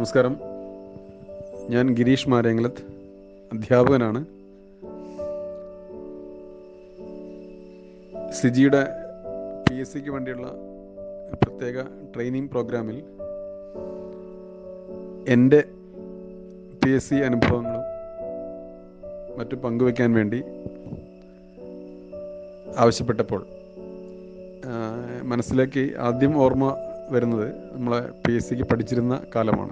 നമസ്കാരം ഞാൻ ഗിരീഷ് മാരേങ്ങലത്ത് അധ്യാപകനാണ് സിജിയുടെ പി എസ് സിക്ക് വേണ്ടിയുള്ള ഒരു പ്രത്യേക ട്രെയിനിങ് പ്രോഗ്രാമിൽ എൻ്റെ പി എസ് സി അനുഭവങ്ങളും മറ്റും പങ്കുവയ്ക്കാൻ വേണ്ടി ആവശ്യപ്പെട്ടപ്പോൾ ആ, മനസ്സിലേക്ക് ആദ്യം ഓർമ്മ വരുന്നത് നമ്മളെ പി എസ് സിക്ക് പഠിച്ചിരുന്ന കാലമാണ്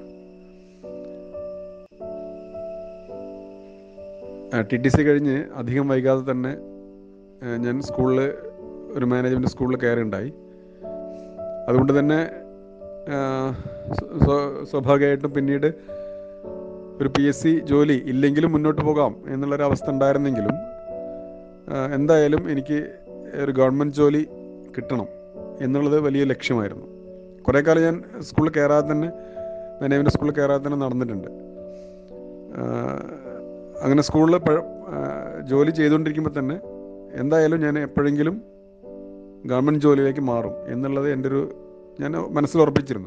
ടി ടി സി കഴിഞ്ഞ് അധികം വൈകാതെ തന്നെ ആ, ഞാൻ സ്കൂളിൽ ഒരു മാനേജ്മെൻറ്റ് സ്കൂളിൽ കയറുണ്ടായി അതുകൊണ്ട് തന്നെ ആ, സ്വ- സ്വ- സ്വാഭാവികമായിട്ടും പിന്നീട് ഒരു പി എസ് സി ജോലി ഇല്ലെങ്കിലും മുന്നോട്ട് പോകാം എന്നുള്ളൊരവസ്ഥ ഉണ്ടായിരുന്നെങ്കിലും ആ, എന്തായാലും എനിക്ക് ഒരു ഗവൺമെൻറ് ജോലി കിട്ടണം എന്നുള്ളത് വലിയ ലക്ഷ്യമായിരുന്നു കുറേ കാലം ഞാൻ സ്കൂളിൽ കയറാതെ തന്നെ മാനേജ്മെൻറ്റ് സ്കൂളിൽ കയറാതെ തന്നെ നടന്നിട്ടുണ്ട് ആ, അങ്ങനെ സ്കൂളിൽ പഴ- ആ, ജോലി ചെയ്തുകൊണ്ടിരിക്കുമ്പോൾ തന്നെ എന്തായാലും ഞാൻ എപ്പോഴെങ്കിലും ഗവൺമെൻറ് ജോലിയിലേക്ക് മാറും എന്നുള്ളത് എൻ്റെ ഒരു ഞാൻ മനസ്സിൽ ഉറപ്പിച്ചിരുന്നു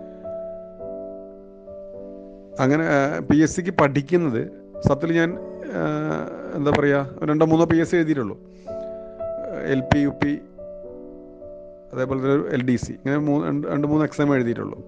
അങ്ങനെ പി എസ് സിക്ക് പഠിക്കുന്നത് സത്യത്തിൽ ഞാൻ ആ, എന്താ പറയുക രണ്ടോ മൂന്നോ പി എസ് സി എഴുതിയിട്ടുള്ളൂ എൽ പി യു പി അതേപോലെ തന്നെ എൽ ഡി സി ഇങ്ങനെ മൂന്ന് രണ്ട് രണ്ട് മൂന്ന് എക്സാം എഴുതിയിട്ടുള്ളൂ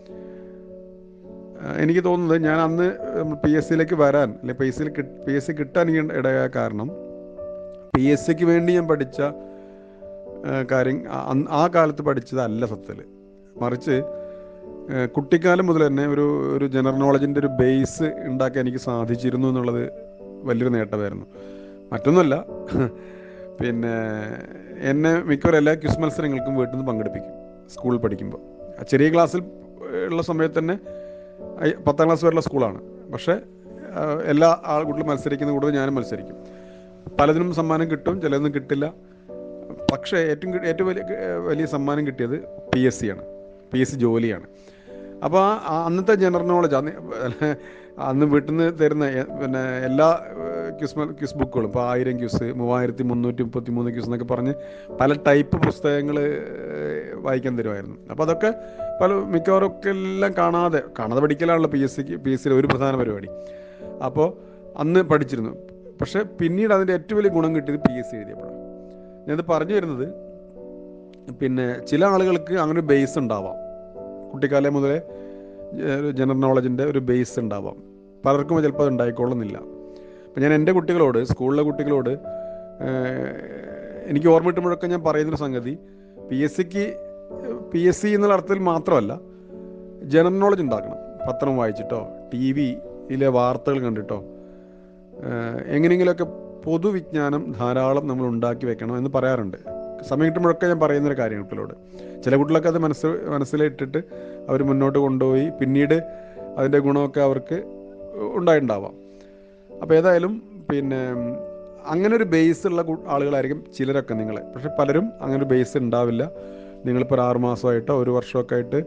ആ, എനിക്ക് തോന്നുന്നത് ഞാൻ അന്ന് പി എസ് സിയിലേക്ക് വരാൻ അല്ലെ പി എസ് സിയിൽ പി എസ് സി കിട്ടാൻ എനിക്ക് ഇടയായ കാരണം പി എസ് സിക്ക് വേണ്ടി ഞാൻ പഠിച്ച ആ, കാര്യം ആ- അന്ന് ആ കാലത്ത് പഠിച്ചതല്ല സത്യത്തിൽ മറിച്ച് ആ, കുട്ടിക്കാലം മുതൽ തന്നെ ഒരു ഒരു ജനറൽ നോളജിൻ്റെ ഒരു ബേസ് ഉണ്ടാക്കാൻ എനിക്ക് സാധിച്ചിരുന്നു എന്നുള്ളത് വലിയൊരു നേട്ടമായിരുന്നു മറ്റൊന്നുമല്ല പിന്നെ എന്നെ മിക്കവാറും എല്ലാ ക്വിസ് മത്സരങ്ങൾക്കും വീട്ടിൽ നിന്ന് പങ്കെടുപ്പിക്കും സ്കൂളിൽ പഠിക്കുമ്പോൾ ആ ചെറിയ ക്ലാസ്സിൽ ഉള്ള സമയത്ത് തന്നെ ഐ- പത്താം ക്ലാസ് വരെയുള്ള സ്കൂളാണ് പക്ഷേ ആ, എല്ലാ ആൾക്കൂട്ടിലും മത്സരിക്കുന്ന കൂടുതൽ ഞാനും മത്സരിക്കും പലതിനും സമ്മാനം കിട്ടും ചിലതൊന്നും കിട്ടില്ല പക്ഷേ ഏറ്റവും കി- ഏറ്റവും വലിയ വലിയ സമ്മാനം കിട്ടിയത് പി എസ് സി ആണ് പി എസ് സി ജോലിയാണ് അപ്പോൾ ആ ആ അന്നത്തെ ജനറൽ നോളജ് അന്ന് അന്ന് വീട്ടിൽ നിന്ന് തരുന്ന എ- പിന്നെ എല്ലാ ക്യൂസ് ക്യൂസ് ബുക്കുകളും ഇപ്പോൾ ആയിരം ക്യൂസ് മൂവായിരത്തി മുന്നൂറ്റി മുപ്പത്തി മൂന്ന് ക്യൂസ് എന്നൊക്കെ പറഞ്ഞ് പല ടൈപ്പ് പുസ്തകങ്ങൾ വായിക്കാൻ തരുമായിരുന്നു അപ്പോൾ അതൊക്കെ പല മിക്കവാറും ഒക്കെ എല്ലാം കാണാതെ കാണാതെ പഠിക്കലാണല്ലോ പി എസ് സിക്ക് പി എസ് സിയുടെ ഒരു പ്രധാന പരിപാടി അപ്പോൾ അന്ന് പഠിച്ചിരുന്നു പക്ഷേ പിന്നീട് അതിൻ്റെ ഏറ്റവും വലിയ ഗുണം കിട്ടിയത് പി എസ് സി എഴുതിയപ്പോഴാണ് ഞാനത് പറഞ്ഞു വരുന്നത് പിന്നെ ചില ആളുകൾക്ക് അങ്ങനെ ഒരു ബേസ് ഉണ്ടാവാം കുട്ടിക്കാലം മുതലേ ഏഹ്, ഒരു ജനറൽ നോളജിൻ്റെ ഒരു ബേസ് ഉണ്ടാവാം പലർക്കും ചിലപ്പോൾ അത് ഉണ്ടായിക്കൊള്ളുന്നില്ല അപ്പം ഞാൻ എൻ്റെ കുട്ടികളോട് സ്കൂളിലെ കുട്ടികളോട് ഏഹ്, എനിക്ക് ഓർമ്മ കിട്ടുമ്പോഴൊക്കെ ഞാൻ പറയുന്നൊരു സംഗതി പി എസ് സിക്ക് പി എസ് സി എന്നുള്ള അർത്ഥത്തിൽ മാത്രമല്ല ജനറൽ നോളജ് ഉണ്ടാക്കണം പത്രം വായിച്ചിട്ടോ ടി വിയിലെ വാർത്തകൾ കണ്ടിട്ടോ ഏഹ്, എങ്ങനെയെങ്കിലുമൊക്കെ പൊതുവിജ്ഞാനം ധാരാളം നമ്മൾ ഉണ്ടാക്കി വെക്കണം എന്ന് പറയാറുണ്ട് സമയം കിട്ടുമ്പോഴൊക്കെ ഞാൻ പറയുന്നൊരു കാര്യം കുട്ടികളോട് ചില കുട്ടികളൊക്കെ അത് മനസ്സ് മനസ്സിലിട്ടിട്ട് അവർ മുന്നോട്ട് കൊണ്ടുപോയി പിന്നീട് അതിൻ്റെ ഗുണമൊക്കെ അവർക്ക് ഉണ്ടായിട്ടുണ്ടാവാം അപ്പോൾ ഏതായാലും പിന്നെ അങ്ങനെ ഒരു ബേസ് ഉള്ള കു- ആളുകളായിരിക്കും ചിലരൊക്കെ നിങ്ങളെ പക്ഷെ പലരും അങ്ങനെ ഒരു ബേസ് ഉണ്ടാവില്ല നിങ്ങളിപ്പോൾ ഒരു ആറ് മാസമായിട്ടോ ഒരു വർഷമൊക്കെ ആയിട്ട്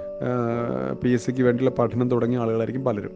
പി എസ് സിക്ക് വേണ്ടിയുള്ള പഠനം തുടങ്ങിയ ആളുകളായിരിക്കും പലരും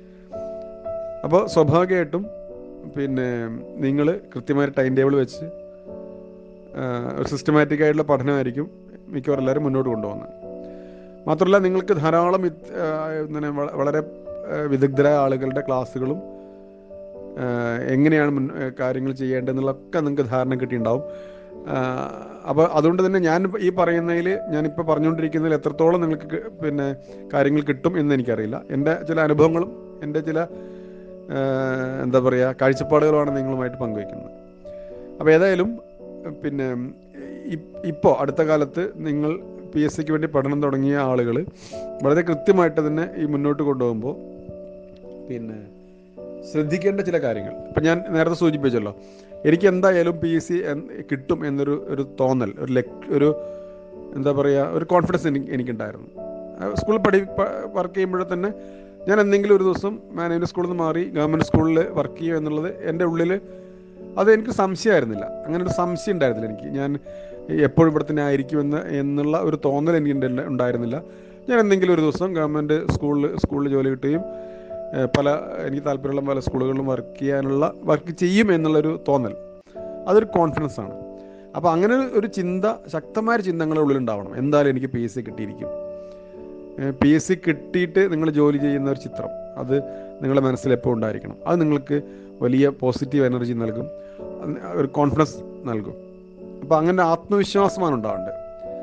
അപ്പോൾ സ്വാഭാവികമായിട്ടും പിന്നെ നിങ്ങൾ കൃത്യമായ ടൈം ടേബിൾ വെച്ച് ആ, ഒരു സിസ്റ്റമാറ്റിക് ആയിട്ടുള്ള പഠനമായിരിക്കും മിക്കവാറും എല്ലാവരും മുന്നോട്ട് കൊണ്ടുപോകുന്നത് മാത്രമല്ല നിങ്ങൾക്ക് ധാരാളം ഇത്, ആ, ഇങ്ങനെ വള- വളരെ ആ, വിദഗ്ധരായ ആളുകളുടെ ക്ലാസ്സുകളും ആ, എങ്ങനെയാണ് മുൻ ആ, കാര്യങ്ങൾ ചെയ്യേണ്ടതെന്നുള്ളതൊക്കെ നിങ്ങൾക്ക് ധാരണ കിട്ടിയിട്ടുണ്ടാവും അപ്പോൾ അതുകൊണ്ട് തന്നെ ഞാൻ ഈ പറയുന്നതിൽ ഞാനിപ്പോൾ പറഞ്ഞുകൊണ്ടിരിക്കുന്നതിൽ എത്രത്തോളം നിങ്ങൾക്ക് കി- പിന്നെ കാര്യങ്ങൾ കിട്ടും എന്ന് എനിക്കറിയില്ല എൻ്റെ ചില അനുഭവങ്ങളും എൻ്റെ ചില ആ, എന്താ പറയുക കാഴ്ചപ്പാടുകളുമാണ് നിങ്ങളുമായിട്ട് പങ്കുവയ്ക്കുന്നത് അപ്പോൾ ഏതായാലും പിന്നെ ഇപ്പോൾ അടുത്ത കാലത്ത് നിങ്ങൾ പി എസ് സിക്ക് വേണ്ടി പഠനം തുടങ്ങിയ ആളുകൾ വളരെ കൃത്യമായിട്ട് തന്നെ ഈ മുന്നോട്ട് കൊണ്ടുപോകുമ്പോൾ പിന്നെ ശ്രദ്ധിക്കേണ്ട ചില കാര്യങ്ങൾ ഇപ്പം ഞാൻ നേരത്തെ സൂചിപ്പിച്ചല്ലോ എനിക്ക് എന്തായാലും പി എസ് സി കിട്ടും എന്നൊരു ഒരു തോന്നൽ ഒരു ലക് ഒരു എന്താ പറയുക ഒരു കോൺഫിഡൻസ് എനിക്ക് എനിക്കുണ്ടായിരുന്നു ആ, സ്കൂളിൽ പഠി വർക്ക് ചെയ്യുമ്പോഴേ തന്നെ ഞാൻ എന്തെങ്കിലും ഒരു ദിവസം മാനേജ്മെൻറ്റ് സ്കൂളിൽ നിന്ന് മാറി ഗവൺമെൻറ് സ്കൂളിൽ വർക്ക് ചെയ്യുക എന്നുള്ളത് എൻ്റെ ഉള്ളിൽ അത് എനിക്ക് സംശയമായിരുന്നില്ല അങ്ങനെ ഒരു സംശയം ഉണ്ടായിരുന്നില്ല എനിക്ക് ഞാൻ എപ്പോഴും ഇവിടെ തന്നെ ആയിരിക്കുമെന്ന് എന്നുള്ള ഒരു തോന്നൽ എനിക്ക് ഉണ്ട്- ഉണ്ടായിരുന്നില്ല ഞാൻ എന്തെങ്കിലും ഒരു ദിവസം ഗവൺമെൻറ് സ്കൂളിൽ സ്കൂളിൽ ജോലി കിട്ടുകയും ഏഹ്, പല എനിക്ക് താല്പര്യമുള്ള പല സ്കൂളുകളിലും വർക്ക് ചെയ്യാനുള്ള വർക്ക് ചെയ്യും എന്നുള്ളൊരു തോന്നൽ അതൊരു കോൺഫിഡൻസ് ആണ് അപ്പോൾ അങ്ങനെ ഒരു ചിന്ത ശക്തമായ ഒരു ചിന്ത നിങ്ങളുടെ ഉള്ളിൽ ഉണ്ടാവണം എന്തായാലും എനിക്ക് പി എസ് സി കിട്ടിയിരിക്കും പി എസ് സി കിട്ടിയിട്ട് നിങ്ങൾ ജോലി ചെയ്യുന്ന ഒരു ചിത്രം അത് നിങ്ങളുടെ മനസ്സിൽ എപ്പോൾ ഉണ്ടായിരിക്കണം അത് നിങ്ങൾക്ക് വലിയ പോസിറ്റീവ് എനർജി നൽകും അത് ഒരു കോൺഫിഡൻസ് നൽകും അപ്പോൾ അങ്ങനെ ആത്മവിശ്വാസമാണ് ഉണ്ടാവേണ്ടത്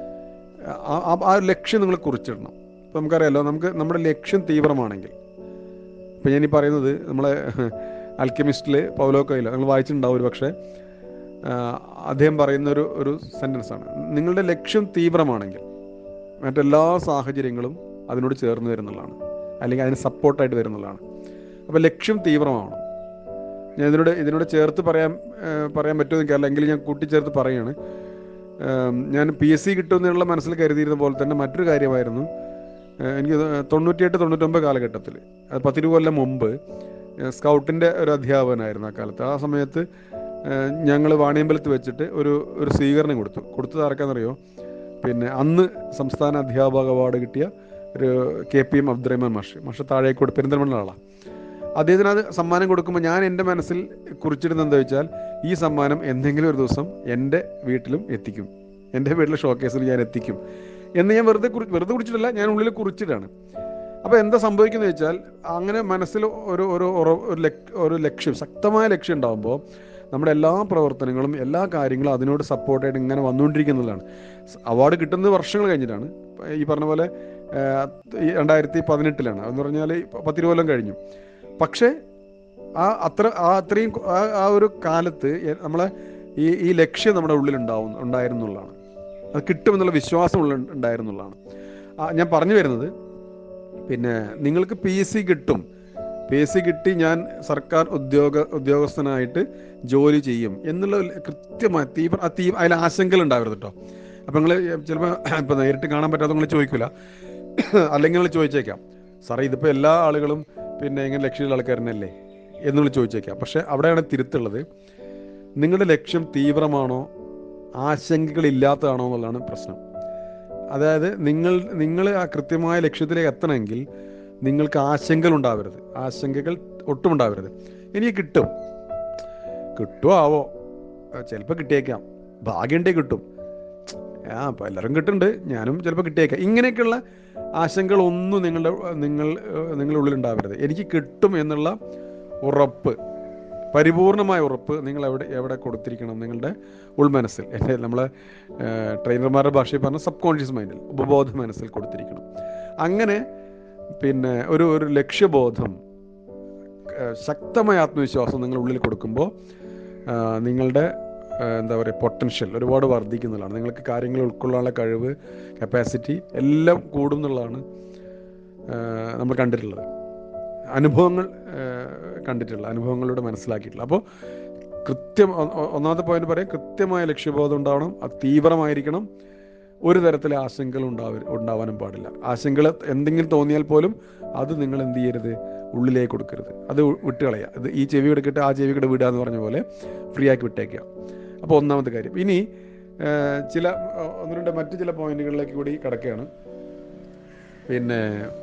ആ- ആ- ആ ഒരു ലക്ഷ്യം നിങ്ങൾ കുറിച്ചിടണം ഇപ്പോൾ നമുക്കറിയാലോ നമുക്ക് നമ്മുടെ ലക്ഷ്യം തീവ്രമാണെങ്കിൽ ഇപ്പം ഞാൻ ഈ പറയുന്നത് നമ്മളെ അൽക്കമിസ്റ്റിൽ പൗലോ കൈലോ നിങ്ങൾ വായിച്ചിട്ടുണ്ടാവും ഒരു പക്ഷേ അദ്ദേഹം പറയുന്ന ഒരു ഒരു സെൻറ്റൻസ് ആണ് നിങ്ങളുടെ ലക്ഷ്യം തീവ്രമാണെങ്കിൽ മറ്റെല്ലാ സാഹചര്യങ്ങളും അതിനോട് ചേർന്ന് വരുന്നുള്ളതാണ് അല്ലെങ്കിൽ അതിന് സപ്പോർട്ടായിട്ട് വരുന്നുള്ളതാണ് അപ്പോൾ ലക്ഷ്യം തീവ്രമാവണം ഞാൻ ഇതിനോട് ഇതിനോട് ചേർത്ത് പറയാൻ ആ, പറയാൻ പറ്റുമോ എനിക്ക് അല്ലെങ്കിൽ ഞാൻ കൂട്ടിച്ചേർത്ത് പറയുകയാണ് ആം, ഞാൻ പി എസ് സി കിട്ടുമെന്നുള്ള മനസ്സിൽ കരുതിയിരുന്ന പോലെ തന്നെ മറ്റൊരു കാര്യമായിരുന്നു ആ, എനിക്ക് തൊണ്ണൂറ്റിയെട്ട് തൊണ്ണൂറ്റൊമ്പത് കാലഘട്ടത്തിൽ അത് പത്തിരു കൊല്ലം മുമ്പ് സ്കൗട്ടിൻ്റെ ഒരു അധ്യാപകനായിരുന്നു ആ കാലത്ത് ആ സമയത്ത് ഞങ്ങൾ വാണിയമ്പലത്ത് വെച്ചിട്ട് ഒരു ഒരു സ്വീകരണം കൊടുത്തു കൊടുത്തത് ആർക്കാണെന്നറിയോ പിന്നെ അന്ന് സംസ്ഥാന അധ്യാപക അവാർഡ് കിട്ടിയ ഒരു കെ പി എം അബ്ദുറഹ്മാൻ മാഷ് മാഷ് താഴേക്കോട് പെരിന്തൽമണ്ണ ആളാണ് അദ്ദേഹത്തിന് അത് സമ്മാനം കൊടുക്കുമ്പോൾ ഞാൻ എൻ്റെ മനസ്സിൽ കുറിച്ചിടുന്നത് എന്താ വെച്ചാൽ ഈ സമ്മാനം എന്തെങ്കിലും ഒരു ദിവസം എൻ്റെ വീട്ടിലും എത്തിക്കും എൻ്റെ വീട്ടിലെ ഷോക്കേസിൽ ഞാൻ എത്തിക്കും എന്ന് ഞാൻ വെറുതെ കുറി വെറുതെ കുറിച്ചിട്ടില്ല ഞാൻ ഉള്ളിൽ കുറിച്ചിട്ടാണ് അപ്പോൾ എന്താ സംഭവിക്കുന്നത് വെച്ചാൽ അങ്ങനെ മനസ്സിൽ ഒരു ഒരു ഉറ- ഒരു ലക്- ഒരു ലക്ഷ്യം ശക്തമായ ലക്ഷ്യം ഉണ്ടാകുമ്പോൾ നമ്മുടെ എല്ലാ പ്രവർത്തനങ്ങളും എല്ലാ കാര്യങ്ങളും അതിനോട് സപ്പോർട്ടായിട്ട് ഇങ്ങനെ വന്നുകൊണ്ടിരിക്കുന്നതാണ് അവാർഡ് കിട്ടുന്നത് വർഷങ്ങൾ കഴിഞ്ഞിട്ടാണ് ഈ പറഞ്ഞ പോലെ ആ, ഈ രണ്ടായിരത്തി പതിനെട്ടിലാണ് എന്ന് പറഞ്ഞാൽ പത്തിരു കൊല്ലം കഴിഞ്ഞു പക്ഷേ ആ അത്ര ആ അത്രയും കൊ- ആ ആ ഒരു കാലത്ത് എ- നമ്മളെ ഈ ഈ ലക്ഷ്യം നമ്മുടെ ഉള്ളിൽ ഉണ്ടാവും ഉണ്ടായിരുന്നുള്ളതാണ് അത് കിട്ടുമെന്നുള്ള വിശ്വാസം ഉള്ള ഉണ്ടായിരുന്നുള്ളതാണ് ആ, ഞാൻ പറഞ്ഞു വരുന്നത് പിന്നെ നിങ്ങൾക്ക് പി എസ് സി കിട്ടും പി എസ് സി കിട്ടി ഞാൻ സർക്കാർ ഉദ്യോഗ ഉദ്യോഗസ്ഥനായിട്ട് ജോലി ചെയ്യും എന്നുള്ള ഒരു കൃത്യമായ തീവ്ര ആ തീവ്ര അതിൽ ആശങ്കകൾ ഉണ്ടാവരുത് കേട്ടോ അപ്പം നിങ്ങൾ ചിലപ്പോൾ ഇപ്പം നേരിട്ട് കാണാൻ പറ്റാത്ത നിങ്ങൾ ചോദിക്കില്ല അല്ലെങ്കിൽ നിങ്ങൾ ചോദിച്ചേക്കാം സാറേ ഇതിപ്പോൾ എല്ലാ ആളുകളും പിന്നെ ഇങ്ങനെ ലക്ഷ്യമുള്ള ആൾക്കാരനല്ലേ എന്ന് ചോദിച്ചേക്കാം പക്ഷേ അവിടെയാണ് തിരുത്തുള്ളത് നിങ്ങളുടെ ലക്ഷ്യം തീവ്രമാണോ ആശങ്കകളില്ലാത്തതാണോ എന്നുള്ളതാണ് പ്രശ്നം അതായത് നിങ്ങൾ നിങ്ങൾ ആ കൃത്യമായ ലക്ഷ്യത്തിലേക്ക് എത്തണമെങ്കിൽ നിങ്ങൾക്ക് ആശങ്കകൾ ഉണ്ടാവരുത് ആശങ്കകൾ ഒട്ടും ഉണ്ടാവരുത് എനിക്ക് കിട്ടും കിട്ടുമോ ആവോ ചിലപ്പോൾ കിട്ടിയേക്കാം ഭാഗ്യണ്ടേ കിട്ടും ആ ഇപ്പം എല്ലാവരും കിട്ടുന്നുണ്ട് ഞാനും ചിലപ്പോൾ കിട്ടിയേക്കാം ഇങ്ങനെയൊക്കെയുള്ള ആശങ്കകളൊന്നും നിങ്ങളുടെ നിങ്ങൾ നിങ്ങളുടെ ഉള്ളിൽ ഉണ്ടാവരുത് എനിക്ക് കിട്ടും എന്നുള്ള ഉറപ്പ് പരിപൂർണമായ ഉറപ്പ് നിങ്ങൾ എവിടെ എവിടെ കൊടുത്തിരിക്കണം നിങ്ങളുടെ ഉൾമനസ്സിൽ എൻ്റെ നമ്മളെ ട്രെയിനർമാരുടെ ഭാഷയിൽ പറഞ്ഞ സബ് കോൺഷ്യസ് മൈൻഡിൽ ഉപബോധ മനസ്സിൽ കൊടുത്തിരിക്കണം അങ്ങനെ പിന്നെ ഒരു ഒരു ലക്ഷ്യബോധം ഏഹ് ശക്തമായ ആത്മവിശ്വാസം നിങ്ങൾ ഉള്ളിൽ കൊടുക്കുമ്പോൾ ആഹ് നിങ്ങളുടെ ആഹ് എന്താ പറയുക പൊട്ടൻഷ്യൽ ഒരുപാട് വർദ്ധിക്കുന്നതാണ് നിങ്ങൾക്ക് കാര്യങ്ങൾ ഉൾക്കൊള്ളാനുള്ള കഴിവ് കപ്പാസിറ്റി എല്ലാം കൂടും എന്നുള്ളതാണ് ആഹ് നമ്മൾ കണ്ടിട്ടുള്ളത് അനുഭവങ്ങൾ ആഹ് കണ്ടിട്ടുള്ള അനുഭവങ്ങളിലൂടെ മനസ്സിലാക്കിയിട്ടുള്ള അപ്പോൾ കൃത്യം ഒ- ഒ- ഒന്നാമത്തെ പോയിന്റ് പറയാം കൃത്യമായ ലക്ഷ്യബോധം ഉണ്ടാവണം അത് തീവ്രമായിരിക്കണം ഒരു തരത്തിലെ ആശങ്കകൾ ഉണ്ടാവ ഉണ്ടാവാനും പാടില്ല ആശങ്കകൾ എന്തെങ്കിലും തോന്നിയാൽ പോലും അത് നിങ്ങൾ എന്ത് ചെയ്യരുത് ഉള്ളിലേക്ക് കൊടുക്കരുത് അത് ഉ- വിട്ടുകളയുക ഇത് ഈ ചെവി എടുക്കട്ടെ ആ ചെവി കൂടെ വിടുക എന്ന് പറഞ്ഞ പോലെ ഫ്രീ ആക്കി വിട്ടേക്കുക അപ്പോൾ ഒന്നാമത്തെ കാര്യം ഇനി ആ, ചില ആ, ഒന്ന് രണ്ട് മറ്റ് ചില പോയിന്റുകളിലേക്ക് കൂടി കിടക്കുകയാണ് പിന്നെ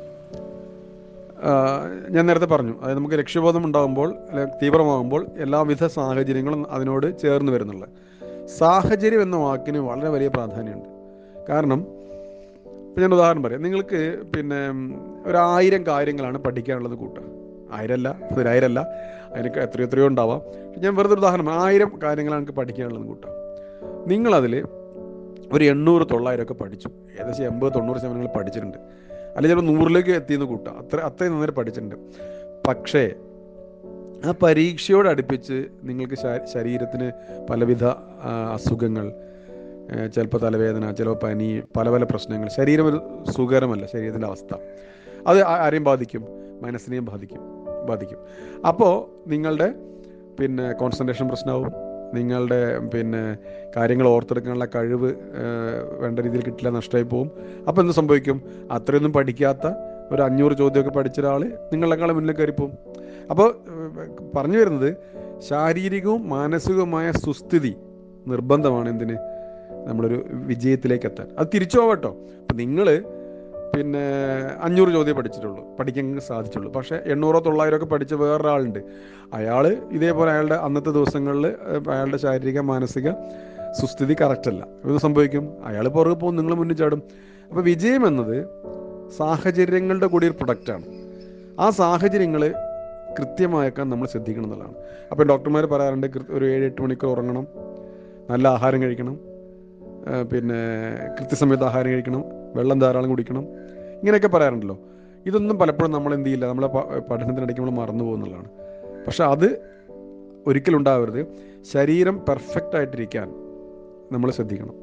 ആ, ഞാൻ നേരത്തെ പറഞ്ഞു അതായത് നമുക്ക് ലക്ഷ്യബോധം ഉണ്ടാകുമ്പോൾ അല്ലെ തീവ്രമാകുമ്പോൾ എല്ലാവിധ സാഹചര്യങ്ങളും അതിനോട് ചേർന്ന് വരുന്നുള്ളത് സാഹചര്യം എന്ന വാക്കിന് വളരെ വലിയ പ്രാധാന്യമുണ്ട് കാരണം ഇപ്പം ഞാൻ ഉദാഹരണം പറയാം നിങ്ങൾക്ക് പിന്നെ ഉം, ഒരു ആയിരം കാര്യങ്ങളാണ് പഠിക്കാനുള്ളത് കൂട്ടുക ആയിരമല്ല പതിനായിരമല്ല അതിനൊക്കെ എത്രയോ എത്രയോ ഉണ്ടാവാം പക്ഷെ ഞാൻ വെറുതെ ഒരു ഉദാഹരണം പറയാം. ആയിരം കാര്യങ്ങളാണ് എനിക്ക് പഠിക്കാനുള്ളത് കൂട്ടാം നിങ്ങളതിൽ ഒരു എണ്ണൂറ് തൊള്ളായിരം ഒക്കെ പഠിച്ചു ഏകദേശം എൺപത് തൊണ്ണൂറ് ശതമാനം നിങ്ങൾ പഠിച്ചിട്ടുണ്ട് അല്ലെങ്കിൽ ചിലപ്പോൾ നൂറിലേക്ക് എത്തിയെന്ന് കൂട്ടാം അത്ര അത്രയും നന്നായിട്ട് പഠിച്ചിട്ടുണ്ട് പക്ഷേ ആ പരീക്ഷയോട് അടുപ്പിച്ച് നിങ്ങൾക്ക് ശ- ശരീരത്തിന് പലവിധ ആ, അസുഖങ്ങൾ ചിലപ്പോൾ തലവേദന ചിലപ്പോൾ പനി പല പല പ്രശ്നങ്ങൾ ശരീരം ഒരു സുഖകരമല്ല ശരീരത്തിൻ്റെ അവസ്ഥ അത് ആ- ആരെയും ബാധിക്കും മനസ്സിനെയും ബാധിക്കും ബാധിക്കും അപ്പോൾ നിങ്ങളുടെ പിന്നെ കോൺസെൻട്രേഷൻ പ്രശ്നമാവും നിങ്ങളുടെ പിന്നെ കാര്യങ്ങൾ ഓർത്തെടുക്കാനുള്ള കഴിവ് ഏഹ്, വേണ്ട രീതിയിൽ കിട്ടില്ല നഷ്ടമായി പോകും അപ്പോൾ എന്ത് സംഭവിക്കും അത്രയൊന്നും പഠിക്കാത്ത ഒരു അഞ്ഞൂറ് ചോദ്യമൊക്കെ പഠിച്ച ഒരാൾ നിങ്ങളെക്കാളും മുന്നിൽ കയറിപ്പോവും അപ്പോൾ ഏഹ്, പറഞ്ഞു വരുന്നത് ശാരീരികവും മാനസികവുമായ സുസ്ഥിതി നിർബന്ധമാണ് എന്തിന് നമ്മളൊരു വിജയത്തിലേക്ക് എത്താൻ അത് തിരിച്ചു പോകട്ടോ അപ്പം നിങ്ങൾ പിന്നെ അഞ്ഞൂറ് ചോദ്യം പഠിച്ചിട്ടുള്ളൂ പഠിക്കാൻ സാധിച്ചുള്ളൂ പക്ഷേ എണ്ണൂറോ തൊള്ളായിരം ഒക്കെ പഠിച്ച വേറൊരാളുണ്ട് അയാൾ ഇതേപോലെ അയാളുടെ അന്നത്തെ ദിവസങ്ങളിൽ അയാളുടെ ശാരീരിക മാനസിക സുസ്ഥിതി കറക്റ്റ് അല്ല ഇത് സംഭവിക്കും അയാൾ പുറകെ പോകും നിങ്ങൾ മുന്നിൽ ചാടും അപ്പോൾ വിജയം എന്നത് സാഹചര്യങ്ങളുടെ കൂടി ഒരു പ്രൊഡക്റ്റാണ് ആ സാഹചര്യങ്ങൾ കൃത്യമാക്കാൻ നമ്മൾ ശ്രദ്ധിക്കണം എന്നുള്ളതാണ് അപ്പോൾ ഡോക്ടർമാർ പറയാറുണ്ട് കൃ- ഒരു ഏഴ് എട്ട് മണിക്കൂർ ഉറങ്ങണം നല്ല ആഹാരം കഴിക്കണം ആ, പിന്നെ കൃത്യസമയത്ത് ആഹാരം കഴിക്കണം വെള്ളം ധാരാളം കുടിക്കണം ഇങ്ങനെയൊക്കെ പറയാറുണ്ടല്ലോ ഇതൊന്നും പലപ്പോഴും നമ്മൾ എന്ത് ചെയ്യില്ല നമ്മളെ പ- പഠനത്തിനിടയ്ക്ക് നമ്മൾ മറന്നു പോകുന്നുള്ളതാണ് പക്ഷെ അത് ഒരിക്കലും ഉണ്ടാവരുത് ശരീരം പെർഫെക്റ്റ് ആയിട്ടിരിക്കാൻ നമ്മൾ ശ്രദ്ധിക്കണം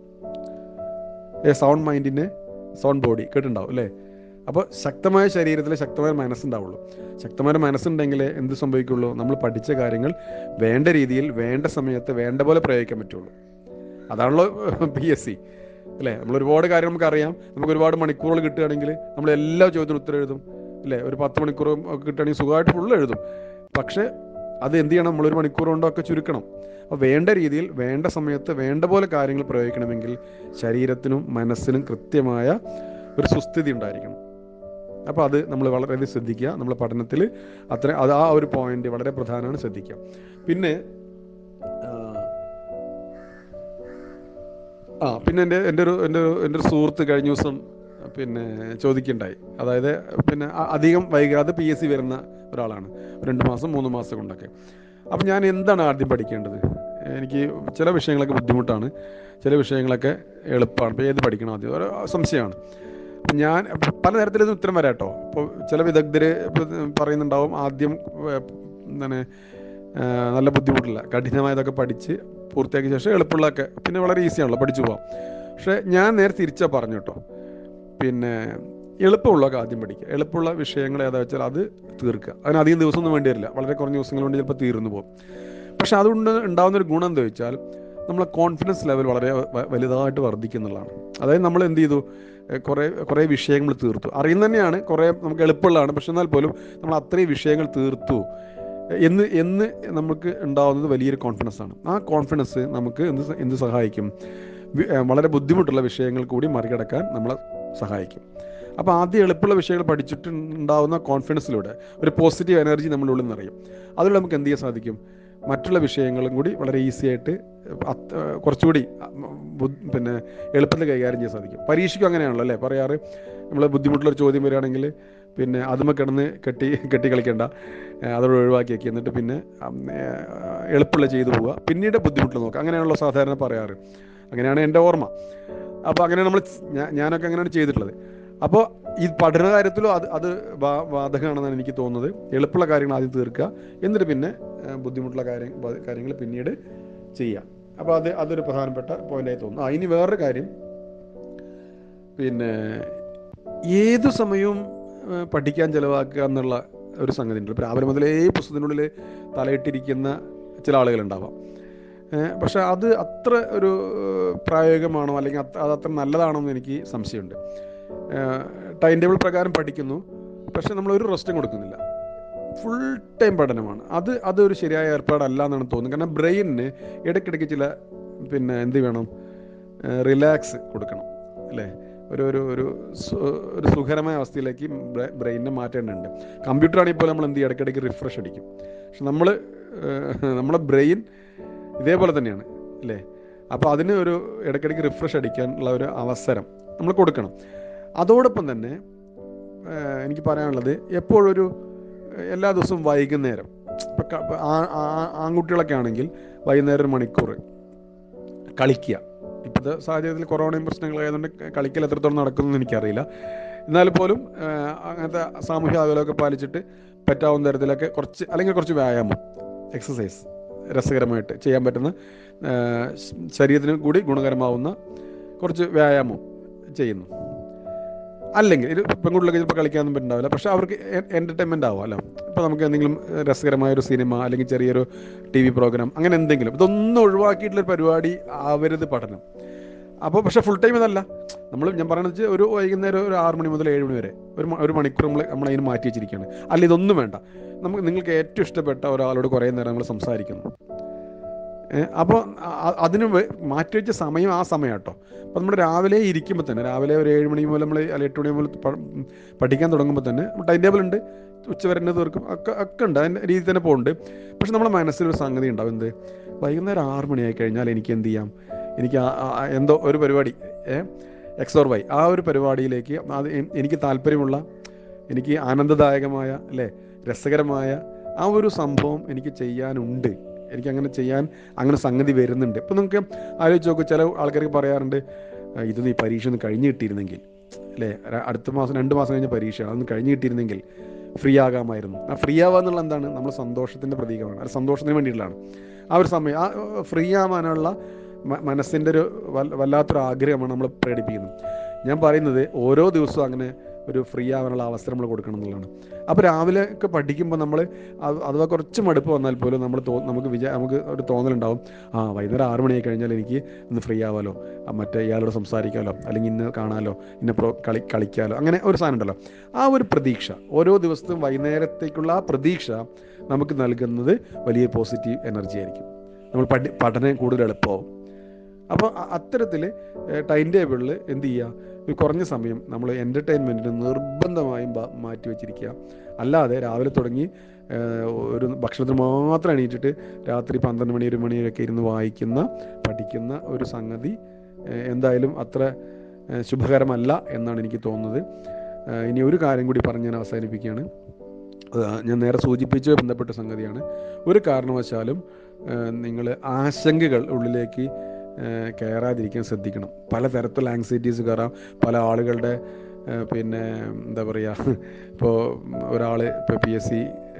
ഏ സൗണ്ട് മൈൻഡിന് സൗണ്ട് ബോഡി കേട്ടിട്ടുണ്ടാവും അല്ലേ അപ്പോൾ ശക്തമായ ശരീരത്തിൽ ശക്തമായ മനസ്സുണ്ടാവുള്ളൂ ശക്തമായ മനസ്സുണ്ടെങ്കിൽ എന്ത് സംഭവിക്കുള്ളൂ നമ്മൾ പഠിച്ച കാര്യങ്ങൾ വേണ്ട രീതിയിൽ വേണ്ട സമയത്ത് വേണ്ട പോലെ പ്രയോഗിക്കാൻ പറ്റുള്ളൂ അതാണല്ലോ പി എസ് സി അല്ലേ നമ്മൾ ഒരുപാട് കാര്യം നമുക്കറിയാം നമുക്ക് ഒരുപാട് മണിക്കൂറുകൾ കിട്ടുകയാണെങ്കിൽ നമ്മൾ എല്ലാ ചോദ്യത്തിനും ഉത്തരം എഴുതും അല്ലേ ഒരു പത്ത് മണിക്കൂർ ഒക്കെ കിട്ടുകയാണെങ്കിൽ സുഖമായിട്ട് ഫുള്ള് എഴുതും പക്ഷേ അത് എന്ത് ചെയ്യണം നമ്മളൊരു മണിക്കൂർ കൊണ്ടൊക്കെ ചുരുക്കണം അപ്പോൾ വേണ്ട രീതിയിൽ വേണ്ട സമയത്ത് വേണ്ട പോലെ കാര്യങ്ങൾ പ്രയോഗിക്കണമെങ്കിൽ ശരീരത്തിനും മനസ്സിനും കൃത്യമായ ഒരു സുസ്ഥിതി ഉണ്ടായിരിക്കണം അപ്പോൾ അത് നമ്മൾ വളരെയധികം ശ്രദ്ധിക്കുക നമ്മളെ പഠനത്തിൽ അത്ര അത് ആ ഒരു പോയിന്റ് വളരെ പ്രധാനമാണ് ശ്രദ്ധിക്കുക പിന്നെ ആ, ആ പിന്നെ എൻ്റെ എൻ്റെ ഒരു എൻ്റെ ഒരു എൻ്റെ ഒരു സുഹൃത്ത് കഴിഞ്ഞ ദിവസം പിന്നെ ചോദിക്കുകയുണ്ടായി അതായത് പിന്നെ അ- അധികം വൈകാതെ പി എസ് സി വരുന്ന ഒരാളാണ് രണ്ട് മാസം മൂന്ന് മാസം കൊണ്ടൊക്കെ അപ്പം ഞാൻ എന്താണ് ആദ്യം പഠിക്കേണ്ടത് എനിക്ക് ചില വിഷയങ്ങളൊക്കെ ബുദ്ധിമുട്ടാണ് ചില വിഷയങ്ങളൊക്കെ എളുപ്പമാണ് ഇപ്പോൾ ഏത് പഠിക്കണം ആദ്യം ഒരു സംശയമാണ് അപ്പം ഞാൻ പലതരത്തിൽ ഇതിന് ഉത്തരം വരാം കേട്ടോ ഇപ്പോൾ ചില വിദഗ്ധർ പറയുന്നുണ്ടാവും ആദ്യം ഏർ, എന്താണ് ഏർ, നല്ല ബുദ്ധിമുട്ടില്ല കഠിനമായതൊക്കെ പഠിച്ച് പൂർത്തിയാക്കിയ ശേഷം എളുപ്പമുള്ളതൊക്കെ പിന്നെ വളരെ ഈസിയാണല്ലോ പഠിച്ചു പോകാം പക്ഷേ ഞാൻ നേരെ തിരിച്ചാ പറഞ്ഞു കേട്ടോ പിന്നെ എളുപ്പമുള്ളതൊക്കെ ആദ്യം പഠിക്കുക എളുപ്പമുള്ള വിഷയങ്ങൾ ഏതാ വെച്ചാൽ അത് തീർക്കുക അതിന് അധികം ദിവസമൊന്നും വേണ്ടി വരില്ല വളരെ കുറഞ്ഞ ദിവസങ്ങൾ കൊണ്ട് ചിലപ്പോൾ തീർന്നു പോകും പക്ഷെ അതുകൊണ്ട് ഉണ്ടാകുന്ന ഒരു ഗുണം എന്താ വെച്ചാൽ നമ്മളെ കോൺഫിഡൻസ് ലെവൽ വളരെ വ- വലുതായിട്ട് വർദ്ധിക്കുന്നുള്ളതാണ് അതായത് നമ്മൾ എന്ത് ചെയ്തു ഏഹ് കുറേ കുറേ വിഷയങ്ങൾ തീർത്തു അറിയുന്ന തന്നെയാണ് കുറേ നമുക്ക് എളുപ്പമുള്ളതാണ് പക്ഷെ എന്നാൽ പോലും നമ്മൾ അത്രയും വിഷയങ്ങൾ തീർത്തു എന്ന് എന്ന് നമുക്ക് ഉണ്ടാവുന്നത് വലിയൊരു കോൺഫിഡൻസ് ആണ് ആ കോൺഫിഡൻസ് നമുക്ക് എന്ത് സ- എന്ത് സഹായിക്കും വി- ഏഹ് വളരെ ബുദ്ധിമുട്ടുള്ള വിഷയങ്ങൾ കൂടി മറികടക്കാൻ നമ്മളെ സഹായിക്കും അപ്പോൾ ആദ്യം എളുപ്പമുള്ള വിഷയങ്ങൾ പഠിച്ചിട്ട് ഉണ്ടാവുന്ന കോൺഫിഡൻസിലൂടെ ഒരു പോസിറ്റീവ് എനർജി നമ്മുടെ ഉള്ളിൽ നിറയും അതിലൂടെ നമുക്ക് എന്ത് ചെയ്യാൻ സാധിക്കും മറ്റുള്ള വിഷയങ്ങളും കൂടി വളരെ ഈസി ആയിട്ട് അത് കുറച്ചുകൂടി ബുദ്ധ- പിന്നെ എളുപ്പത്തിൽ കൈകാര്യം ചെയ്യാൻ സാധിക്കും പരീക്ഷയ്ക്കും അങ്ങനെയാണല്ലോ അല്ലേ പറയാറ് നമ്മൾ ബുദ്ധിമുട്ടുള്ളൊരു ചോദ്യം വരികയാണെങ്കിൽ പിന്നെ അതുമ്മ കിടന്ന് കെട്ടി കെട്ടി കളിക്കേണ്ട ഏഹ് അതോട് ഒഴിവാക്കിയേക്ക് എന്നിട്ട് പിന്നെ ഉം, ഏഹ്, എളുപ്പമുള്ള ചെയ്തു പോവുക പിന്നീട് ബുദ്ധിമുട്ടുള്ള നോക്കുക അങ്ങനെയാണല്ലോ സാധാരണ പറയാറ് അങ്ങനെയാണ് എൻ്റെ ഓർമ്മ അപ്പോൾ അങ്ങനെ നമ്മൾ ഞാ- ഞാനൊക്കെ അങ്ങനെയാണ് ചെയ്തിട്ടുള്ളത് അപ്പോൾ ഈ പഠന കാര്യത്തിലും അത് അത് ബാ- ബാധകമാണെന്നാണ് എനിക്ക് തോന്നുന്നത് എളുപ്പമുള്ള കാര്യങ്ങൾ ആദ്യം തീർക്കുക എന്നിട്ട് പിന്നെ ഏഹ്, ബുദ്ധിമുട്ടുള്ള കാര്യം കാര്യങ്ങൾ പിന്നീട് ചെയ്യാം അപ്പോൾ അത് അതൊരു പ്രധാനപ്പെട്ട പോയിന്റായി തോന്നുന്നു ആ ഇനി വേറൊരു കാര്യം പിന്നെ ഏതു സമയവും ഏഹ്, പഠിക്കാൻ ചിലവാക്കുക എന്നുള്ള ഒരു സംഗതി ഉണ്ട് ഇപ്പോൾ രാവിലെ മുതലേ പുസ്തകത്തിനുള്ളിൽ തലയിട്ടിരിക്കുന്ന ചില ആളുകളുണ്ടാവാം ഏഹ്, പക്ഷെ അത് അത്ര ഒരു ഏഹ്, പ്രായോഗികമാണോ അല്ലെങ്കിൽ അത്ര അത് അത്ര നല്ലതാണോ എന്ന് എനിക്ക് സംശയമുണ്ട് ടൈം ടേബിൾ പ്രകാരം പഠിക്കുന്നു പക്ഷെ നമ്മൾ ഒരു റെസ്റ്റും കൊടുക്കുന്നില്ല ഫുൾ ടൈം പഠനമാണ് അത് അതൊരു ശരിയായ ഏർപ്പാടല്ല എന്നാണ് തോന്നുന്നത് കാരണം ബ്രെയിനിന് ഇടയ്ക്കിടയ്ക്ക് ചില പിന്നെ എന്ത് വേണം റിലാക്സ് കൊടുക്കണം അല്ലേ ഒരു ഒരു ഒരു സു- ഒരു സുഖകരമായ അവസ്ഥയിലേക്ക് ബ്രെയിനിനെ മാറ്റേണ്ടതുണ്ട് കമ്പ്യൂട്ടർ ആണെങ്കിൽ പോലും നമ്മൾ എന്ത് ചെയ്യും ഇടയ്ക്കിടയ്ക്ക് റിഫ്രഷ് അടിക്കും പക്ഷെ നമ്മൾ നമ്മളെ ബ്രെയിൻ ഇതേപോലെ തന്നെയാണ് അല്ലേ അപ്പോൾ അതിന് ഒരു ഇടയ്ക്കിടയ്ക്ക് റിഫ്രഷ് അടിക്കാനുള്ള ഒരു അവസരം നമ്മൾ കൊടുക്കണം അതോടൊപ്പം തന്നെ ഏഹ്, എനിക്ക് പറയാനുള്ളത് എപ്പോഴൊരു ഏഹ്, എല്ലാ ദിവസവും വൈകുന്നേരം ഇപ്പം ക- ഇപ്പം ആ- ആ- ആൺകുട്ടികളൊക്കെ ആണെങ്കിൽ വൈകുന്നേരം ഒരു മണിക്കൂർ കളിക്കുക ഇപ്പോഴത്തെ സാഹചര്യത്തിൽ കൊറോണയും പ്രശ്നങ്ങളായതുകൊണ്ട് കളിക്കൽ എത്രത്തോളം നടക്കുന്നു എനിക്കറിയില്ല എന്നാൽ പോലും ഏഹ്, അങ്ങനത്തെ സാമൂഹ്യ അകലമൊക്കെ പാലിച്ചിട്ട് പറ്റാവുന്ന തരത്തിലൊക്കെ കുറച്ച് അല്ലെങ്കിൽ കുറച്ച് വ്യായാമം എക്സസൈസ് രസകരമായിട്ട് ചെയ്യാൻ പറ്റുന്ന ഏഹ്, ശ- ശരീരത്തിന് കൂടി ഗുണകരമാവുന്ന കുറച്ച് വ്യായാമം ചെയ്യുന്നു അല്ലെങ്കിൽ ഒരു പെൺകുട്ടികളൊക്കെ ചിലപ്പോൾ കളിക്കാനൊന്നും പറ്റുന്നുണ്ടാവില്ല പക്ഷേ അവർക്ക് എൻ്റർടൈൻമെൻ്റ് ആവും അല്ലോ ഇപ്പോൾ നമുക്ക് എന്തെങ്കിലും ഏഹ്, രസകരമായ ഒരു സിനിമ അല്ലെങ്കിൽ ചെറിയൊരു ടി വി പ്രോഗ്രാം അങ്ങനെ എന്തെങ്കിലും ഇതൊന്നും ഒഴിവാക്കിയിട്ടുള്ളൊരു പരിപാടി ആവരുത് പഠനം അപ്പോൾ പക്ഷേ ഫുൾ ടൈം ഇതല്ല നമ്മൾ ഞാൻ പറയുന്നത് വെച്ചാൽ ഒരു വൈകുന്നേരം ഒരു ആറ് മണി മുതൽ ഏഴ് മണി വരെ ഒരു മ- ഒരു മണിക്കൂർ നമ്മൾ നമ്മൾ അതിന് മാറ്റി വെച്ചിരിക്കുകയാണ് അല്ല ഇതൊന്നും വേണ്ട നമുക്ക് നിങ്ങൾക്ക് ഏറ്റവും ഇഷ്ടപ്പെട്ട ഒരാളോട് കുറേ നേരം നമ്മൾ സംസാരിക്കുന്നു അപ്പോൾ അതിന് വെ- മാറ്റി വെച്ച സമയം ആ സമയം കേട്ടോ അപ്പോൾ നമ്മൾ രാവിലെ ഇരിക്കുമ്പോൾ തന്നെ രാവിലെ ഒരു ഏഴ് മണി മുതൽ നമ്മൾ അല്ല എട്ട് മണി മുതൽ പ- പഠിക്കാൻ തുടങ്ങുമ്പോൾ തന്നെ ടൈം ടേബിൾ ഉണ്ട് ഉച്ചവരെ തന്നെ തീർക്കും ഒക്കെ ഒക്കെ ഉണ്ട് അതിൻ്റെ രീതിയിൽ തന്നെ പോകുന്നുണ്ട് പക്ഷെ നമ്മളെ മനസ്സിലൊരു സംഗതി ഉണ്ടാവും എന്ത് വൈകുന്നേരം ആറ് മണിയായി കഴിഞ്ഞാൽ എനിക്ക് എന്ത് ചെയ്യാം എനിക്ക് ആ- ആ- എന്തോ ഒരു പരിപാടി ഏ എക്സ് ഓർ വൈ ആ ഒരു പരിപാടിയിലേക്ക് അത് എ- എനിക്ക് താല്പര്യമുള്ള എനിക്ക് ആനന്ദദായകമായ അല്ലേ രസകരമായ ആ ഒരു സംഭവം എനിക്ക് ചെയ്യാനുണ്ട് എനിക്ക് അങ്ങനെ ചെയ്യാൻ അങ്ങനെ സംഗതി വരുന്നുണ്ട് ഇപ്പം നിങ്ങൾക്ക് ആലോചിച്ച് നോക്കൂ ചില ആൾക്കാർക്ക് പറയാറുണ്ട് "ആ, ഇത് നീ പരീക്ഷ ഒന്ന് കഴിഞ്ഞ് കിട്ടിയിരുന്നെങ്കിൽ അല്ലേ ര- അടുത്ത മാസം രണ്ട് മാസം കഴിഞ്ഞ പരീക്ഷയാണ് അതൊന്ന് കഴിഞ്ഞ് കിട്ടിയിരുന്നെങ്കിൽ ഫ്രീ ആകാമായിരുന്നു ആ ഫ്രീ ആവുക എന്നുള്ള എന്താണ് നമ്മൾ സന്തോഷത്തിൻ്റെ പ്രതീകമാണ് അത് സന്തോഷത്തിന് വേണ്ടിയിട്ടുള്ളതാണ് ആ ഒരു സമയം ആ ഫ്രീ ആവാനുള്ള മ- മനസ്സിൻ്റെ ഒരു വല്ല- വല്ലാത്തൊരു ആഗ്രഹമാണ് നമ്മൾ പ്രകടിപ്പിക്കുന്നത് ഞാൻ പറയുന്നത് ഓരോ ദിവസവും അങ്ങനെ ഒരു ഫ്രീ ആവാനുള്ള അവസരം നമ്മൾ കൊടുക്കണം എന്നുള്ളതാണ് അപ്പോൾ രാവിലെ ഒക്കെ പഠിക്കുമ്പോൾ നമ്മൾ അഥവാ കുറച്ച് മടുപ്പ് വന്നാൽ പോലും നമ്മൾ തോ നമുക്ക് വിചാ നമുക്ക് ഒരു തോന്നലുണ്ടാവും ആ വൈകുന്നേരം ആറ് മണിയായി കഴിഞ്ഞാൽ എനിക്ക് ഇന്ന് ഫ്രീ ആവാലോ ആ, മറ്റേ ഇയാളോട് സംസാരിക്കാമല്ലോ അല്ലെങ്കിൽ ഇന്ന് കാണാമല്ലോ ഇന്ന പ്രോ കളി കളിക്കാമല്ലോ അങ്ങനെ ഒരു സാധനം ഉണ്ടല്ലോ ആ ഒരു പ്രതീക്ഷ ഓരോ ദിവസവും വൈകുന്നേരത്തേക്കുള്ള ആ പ്രതീക്ഷ നമുക്ക് നൽകുന്നത് വലിയ പോസിറ്റീവ് എനർജി ആയിരിക്കും നമ്മൾ പഠി പഠനം കൂടുതൽ എളുപ്പമാവും അപ്പോൾ അത്തരത്തിൽ ടൈം ടേബിളിൽ എന്ത് ചെയ്യുക ഒരു കുറഞ്ഞ സമയം നമ്മൾ എൻ്റർടൈൻമെൻറ്റിന് നിർബന്ധമായും ബ- മാറ്റി വെച്ചിരിക്കുക അല്ലാതെ രാവിലെ തുടങ്ങി ഏഹ്, ഒരു ഭക്ഷണത്തിന് മാത്രം എണീറ്റിട്ട് രാത്രി പന്ത്രണ്ട് മണി ഒരു മണിയൊക്കെ ഇരുന്ന് വായിക്കുന്ന പഠിക്കുന്ന ഒരു സംഗതി ഏഹ്, എന്തായാലും അത്ര ഏഹ്, ശുഭകരമല്ല എന്നാണ് എനിക്ക് തോന്നുന്നത് ഏഹ്, ഇനി ഒരു കാര്യം കൂടി പറഞ്ഞ് ഞാൻ അവസാനിപ്പിക്കുകയാണ് അത് ഞാൻ നേരെ സൂചിപ്പിച്ച ബന്ധപ്പെട്ട സംഗതിയാണ് ഒരു കാരണവശാലും നിങ്ങൾ ആശങ്കകൾ ഉള്ളിലേക്ക് ഏഹ്, കയറാതിരിക്കാൻ ശ്രദ്ധിക്കണം പലതരത്തിലുള്ള ആങ്സൈറ്റീസ് കയറാം പല ആളുകളുടെ ഏഹ്, പിന്നെ എന്താ പറയുക ഇപ്പോൾ ഒരാൾ ഇപ്പോൾ പി എസ് സി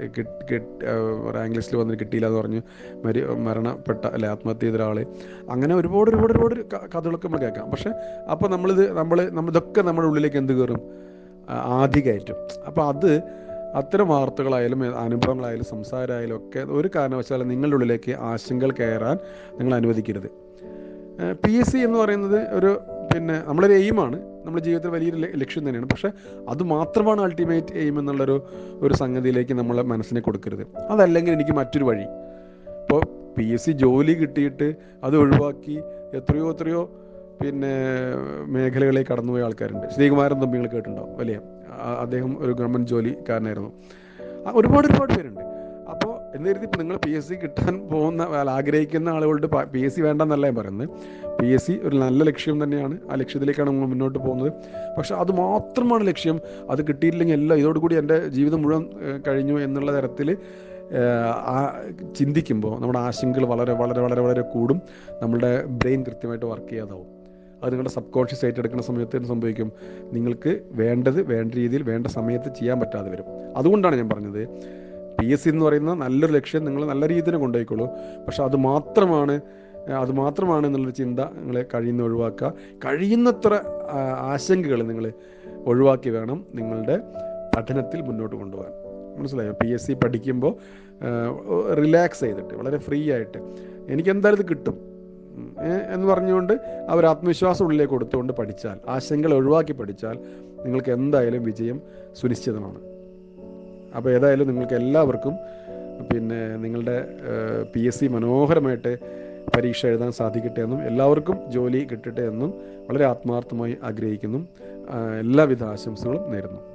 റാങ്ക് ലിസ്റ്റിൽ വന്നിട്ട് കിട്ടിയില്ല എന്ന് പറഞ്ഞ് മരി മരണപ്പെട്ട അല്ലെ ആത്മഹത്യ ചെയ്ത ഒരാൾ അങ്ങനെ ഒരുപാട് ഒരുപാട് ഒരുപാട് ക- കഥകളൊക്കെ നമ്മൾ കേൾക്കാം പക്ഷേ അപ്പോൾ നമ്മളിത് നമ്മൾ നമ്മൾ ഇതൊക്കെ നമ്മുടെ ഉള്ളിലേക്ക് എന്ത് കയറും ആ, ആധി കയറ്റും അപ്പോൾ അത് അത്തരം വാർത്തകളായാലും ഏ, അനുഭവങ്ങളായാലും സംസാരമായാലും ഒക്കെ ഒരു കാരണവശാലും നിങ്ങളുടെ ഉള്ളിലേക്ക് ആശങ്കകൾ കയറാൻ നിങ്ങൾ അനുവദിക്കരുത് പി എസ് സി എന്ന് പറയുന്നത് ഒരു പിന്നെ നമ്മളൊരു എയിമാണ് നമ്മുടെ ജീവിതത്തിൽ വലിയൊരു ല- ലക്ഷ്യം തന്നെയാണ് പക്ഷേ അത് മാത്രമാണ് അൾട്ടിമേറ്റ് എയിം എന്നുള്ളൊരു ഒരു സംഗതിയിലേക്ക് നമ്മളെ മനസ്സിനെ കൊടുക്കരുത് അതല്ലെങ്കിൽ എനിക്ക് മറ്റൊരു വഴി ഇപ്പോൾ പി എസ് സി ജോലി കിട്ടിയിട്ട് അത് ഒഴിവാക്കി എത്രയോ എത്രയോ പിന്നെ മേഖലകളിലേക്ക് കടന്നുപോയ ആൾക്കാരുണ്ട് ശ്രീകുമാരൻ തമ്പി നിങ്ങൾ കേട്ടിട്ടുണ്ടാവും വലിയ ആ- അദ്ദേഹം ഒരു ഗവൺമെൻറ് ജോലിക്കാരനായിരുന്നു ആ, ഒരുപാട് ഒരുപാട് പേരുണ്ട് അപ്പോൾ എന്ന് കരുതി ഇപ്പോൾ നിങ്ങൾ പി എസ് സി കിട്ടാൻ പോകുന്ന അല്ല, ആഗ്രഹിക്കുന്ന ആളുകളുടെ പി എസ് സി വേണ്ടെന്നല്ല ഞാൻ പറയുന്നത് പി എസ് സി ഒരു നല്ല ലക്ഷ്യം തന്നെയാണ് ആ ലക്ഷ്യത്തിലേക്കാണ് നമ്മൾ മുന്നോട്ട് പോകുന്നത് പക്ഷെ അത് മാത്രമാണ് ലക്ഷ്യം അത് കിട്ടിയില്ലെങ്കിൽ എല്ലാം ഇതോടുകൂടി എൻ്റെ ജീവിതം മുഴുവൻ ഏഹ്, കഴിഞ്ഞു എന്നുള്ള തരത്തിൽ ആ ചിന്തിക്കുമ്പോൾ നമ്മുടെ ആശങ്കകൾ വളരെ വളരെ വളരെ വളരെ കൂടും നമ്മളുടെ ബ്രെയിൻ കൃത്യമായിട്ട് വർക്ക് ചെയ്യാതാവും അത് നിങ്ങളുടെ സബ് കോൺഷ്യസ് ആയിട്ട് എടുക്കുന്ന സമയത്ത് എന്ത് സംഭവിക്കും നിങ്ങൾക്ക് വേണ്ടത് വേണ്ട രീതിയിൽ വേണ്ട സമയത്ത് ചെയ്യാൻ പറ്റാതെ വരും അതുകൊണ്ടാണ് ഞാൻ പറഞ്ഞത് പി എസ് സി എന്ന് പറയുന്ന നല്ലൊരു ലക്ഷ്യം നിങ്ങൾ നല്ല രീതിയിൽ കൊണ്ടുപോയിക്കോളൂ പക്ഷെ അത് മാത്രമാണ് ഏഹ്, അത് മാത്രമാണ് എന്നുള്ളൊരു ചിന്ത നിങ്ങൾ കഴിയുന്ന ഒഴിവാക്കുക കഴിയുന്നത്ര ആശങ്കകൾ നിങ്ങൾ ഒഴിവാക്കി വേണം നിങ്ങളുടെ പഠനത്തിൽ മുന്നോട്ട് കൊണ്ടുപോകാൻ മനസ്സിലായോ പി എസ് സി പഠിക്കുമ്പോൾ റിലാക്സ് ചെയ്തിട്ട് വളരെ ഫ്രീ ആയിട്ട് എനിക്ക് എന്തായാലും ഇത് കിട്ടും ഉം, ഏ, എന്ന് പറഞ്ഞുകൊണ്ട് ആ ഒരു ആത്മവിശ്വാസം ഉള്ളിലേക്ക് കൊടുത്തുകൊണ്ട് പഠിച്ചാൽ ആശങ്കകൾ ഒഴിവാക്കി പഠിച്ചാൽ നിങ്ങൾക്ക് എന്തായാലും വിജയം സുനിശ്ചിതമാണ് അപ്പോൾ ഏതായാലും നിങ്ങൾക്ക് എല്ലാവർക്കും പിന്നെ നിങ്ങളുടെ പി എസ് സി മനോഹരമായിട്ട് പരീക്ഷ എഴുതാൻ സാധിക്കട്ടെ എന്നും എല്ലാവർക്കും ജോലി കിട്ടട്ടെ എന്നും വളരെ ആത്മാർത്ഥമായി ആഗ്രഹിക്കുന്നു ആ, എല്ലാവിധ ആശംസകളും നേരുന്നു